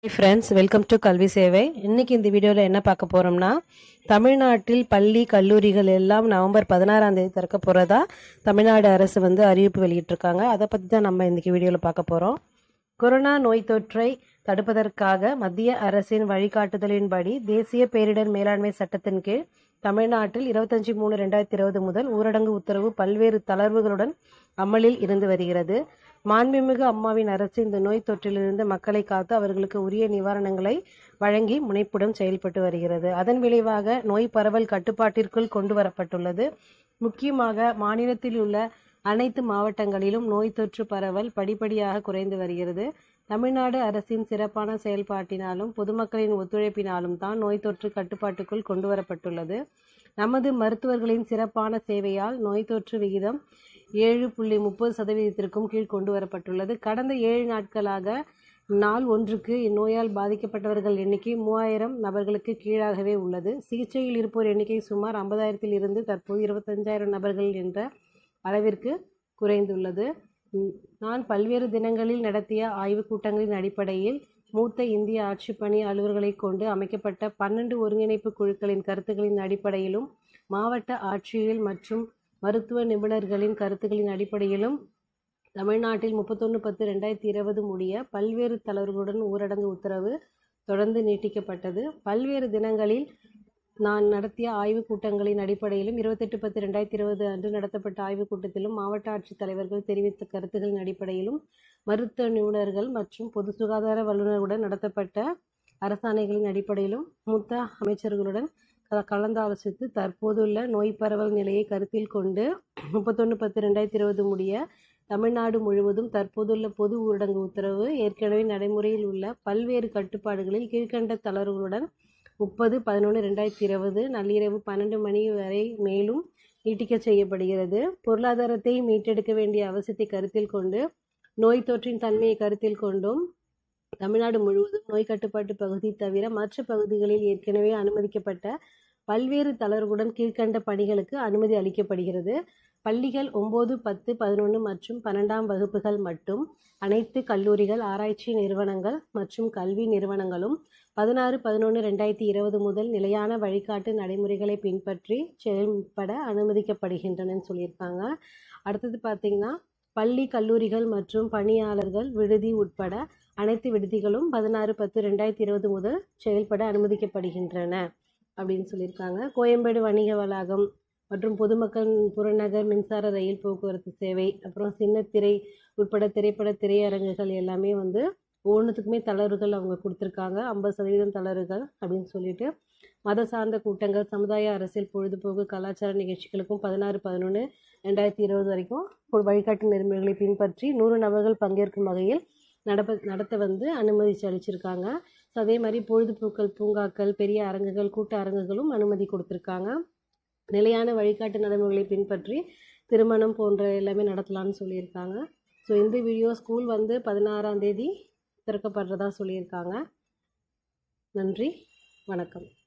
friends welcome to கல்வி சேவை இன்னைக்கு இந்த வீடியோவில் என்ன பார்க்க போகிறோம்னா தமிழ்நாட்டில் பள்ளி கல்லூரிகள் எல்லாம் நவம்பர் பதினாறாம் தேதி திறக்க போகிறதா தமிழ்நாடு அரசு வந்து அறிவிப்பு வெளியிட்டிருக்காங்க அதை பற்றி தான் நம்ம இன்னைக்கு வீடியோவில் பார்க்க போகிறோம் கொரோனா நோய் தொற்றை தடுப்பதற்காக மத்திய அரசின் வழிகாட்டுதலின்படி தேசிய பேரிடர் மேலாண்மை சட்டத்தின் கீழ் தமிழ்நாட்டில் இருபத்தஞ்சி மூணு ரெண்டாயிரத்தி இருபது முதல் ஊரடங்கு உத்தரவு பல்வேறு தளர்வுகளுடன் அமலில் இருந்து வருகிறது மாண்புமிகு அம்மாவின் அரசு இந்த நோய் தொற்றிலிருந்து மக்களை காத்து அவர்களுக்கு உரிய நிவாரணங்களை வழங்கி முனைப்புடன் செயல்பட்டு வருகிறது அதன் விளைவாக நோய் பரவல் கட்டுப்பாட்டிற்குள் கொண்டு வரப்பட்டுள்ளது முக்கியமாக மாநிலத்தில் உள்ள அனைத்து மாவட்டங்களிலும் நோய் தொற்று பரவல் படிப்படியாக குறைந்து வருகிறது தமிழ்நாடு அரசின் சிறப்பான செயல்பாட்டினாலும் பொதுமக்களின் ஒத்துழைப்பினாலும் தான் நோய் தொற்று கட்டுப்பாட்டுக்குள் கொண்டு வரப்பட்டுள்ளது நமது மருத்துவர்களின் சிறப்பான சேவையால் நோய் தொற்று விகிதம் ஏழு புள்ளி முப்பது சதவீதத்திற்கும் கீழ் கொண்டு வரப்பட்டுள்ளது கடந்த ஏழு நாட்களாக நாள் ஒன்றுக்கு இந்நோயால் பாதிக்கப்பட்டவர்கள் எண்ணிக்கை மூவாயிரம் நபர்களுக்கு கீழாகவே உள்ளது சிகிச்சையில் இருப்போர் எண்ணிக்கை சுமார் ஐம்பதாயிரத்தில் இருந்து தற்போது இருபத்தஞ்சாயிரம் நபர்கள் என்ற அளவிற்கு குறைந்துள்ளது ம், நான் பல்வேறு தினங்களில் நடத்திய ஆய்வுக் கூட்டங்களின் அடிப்படையில் மூத்த இந்திய ஆட்சிப்பணி அலுவலர்களைக் கொண்டு அமைக்கப்பட்ட பன்னெண்டு ஒருங்கிணைப்பு குழுக்களின் கருத்துக்களின் அடிப்படையிலும் மாவட்ட ஆட்சியர் மற்றும் மருத்துவ நிபுணர்களின் கருத்துக்களின் அடிப்படையிலும் தமிழ்நாட்டில் முப்பத்தொன்று பத்து ரெண்டாயிரத்தி இருபது முடிய பல்வேறு தளர்வுகளுடன் ஊரடங்கு உத்தரவு தொடர்ந்து நீட்டிக்கப்பட்டது பல்வேறு தினங்களில் நான் நடத்திய ஆய்வுக் கூட்டங்களின் அடிப்படையிலும் இருபத்தெட்டு பத்து ரெண்டாயிரத்தி இருபது அன்று நடத்தப்பட்ட ஆய்வுக் கூட்டத்திலும் மாவட்ட ஆட்சித் தலைவர்கள் தெரிவித்த கருத்துக்களின் அடிப்படையிலும் மருத்துவ நிபுணர்கள் மற்றும் பொது சுகாதார வல்லுநர்களுடன் நடத்தப்பட்ட அரசாணைகளின் அடிப்படையிலும் மூத்த அமைச்சர்களுடன் க- கலந்தாலோசித்து தற்போதுள்ள நோய் பரவல் நிலையை கருத்தில் கொண்டு முப்பத்தொன்று பத்து ரெண்டாயிரத்தி இருபது முடிய தமிழ்நாடு முழுவதும் தற்போதுள்ள பொது ஊரடங்கு உத்தரவு ஏற்கனவே நடைமுறையில் உள்ள பல்வேறு கட்டுப்பாடுகளில் கீழ்க்கண்ட தளர்வுகளுடன் முப்பது பதினொன்று ரெண்டாயிரத்தி இருபது நள்ளிரவு பன்னெண்டு மணி வரை மேலும் நீட்டிக்க செய்யப்படுகிறது பொருளாதாரத்தை மீட்டெடுக்க வேண்டிய அவசியத்தை கருத்தில் கொண்டு நோய் தொற்றின் தன்மையை கருத்தில் கொண்டும் தமிழ்நாடு முழுவதும் நோய் கட்டுப்பாட்டு பகுதி தவிர மற்ற பகுதிகளில் ஏற்கனவே அனுமதிக்கப்பட்ட பல்வேறு தளர்வுடன் கீழ்க்கண்ட பணிகளுக்கு அனுமதி அளிக்கப்படுகிறது பள்ளிகள் ஒம்பது பத்து பதினொன்று மற்றும் பன்னெண்டாம் வகுப்புகள் மட்டும் அனைத்து கல்லூரிகள் ஆராய்ச்சி நிறுவனங்கள் மற்றும் கல்வி நிறுவனங்களும் பதினாறு பதினொன்று ரெண்டாயிரத்தி இருபது முதல் நிலையான வழிகாட்டு நடைமுறைகளை பின்பற்றி செயல்பட அனுமதிக்கப்படுகின்றனன்னு சொல்லியிருக்காங்க அடுத்தது பார்த்தீங்கன்னா பள்ளி கல்லூரிகள் மற்றும் பணியாளர்கள் விடுதி உட்பட அனைத்து விடுதிகளும் பதினாறு பத்து ரெண்டாயிரத்தி இருபது முதல் செயல்பட அனுமதிக்கப்படுகின்றன அப்படின்னு சொல்லியிருக்காங்க கோயம்பேடு வணிக வளாகம் மற்றும் பொதுமக்கள் புறநகர் மின்சார ரயில் போக்குவரத்து சேவை அப்புறம் சின்னத்திரை உட்பட திரைப்பட திரையரங்குகள் எல்லாமே வந்து ஒவ்வொன்றுத்துக்குமே தளர்வுகள் அவங்க கொடுத்துருக்காங்க ஐம்பது சதவீதம் தளர்வுகள் அப்படின்னு சொல்லிட்டு மத சார்ந்த கூட்டங்கள் சமுதாய அரசியல் பொழுதுபோக்கு கலாச்சார நிகழ்ச்சிகளுக்கும் பதினாறு பதினொன்று ரெண்டாயிரத்தி இருபது வரைக்கும் ஒரு வழிகாட்டு நெறிமுறைகளை பின்பற்றி நூறு நபர்கள் பங்கேற்கும் வகையில் நடப்ப நடத்த வந்து அனுமதி அளிச்சிருக்காங்க ஸோ அதே மாதிரி பொழுதுபோக்கள் பூங்காக்கள் பெரிய அரங்குகள் கூட்ட அரங்குகளும் அனுமதி கொடுத்துருக்காங்க நிலையான வழிகாட்டு நடைமுறைகளை பின்பற்றி திருமணம் போன்ற எல்லாமே நடத்தலாம்னு சொல்லியிருக்காங்க ஸோ இந்த வீடியோ ஸ்கூல் வந்து பதினாறாம் தேதி திறக்கப்படுறதா சொல்லியிருக்காங்க நன்றி வணக்கம்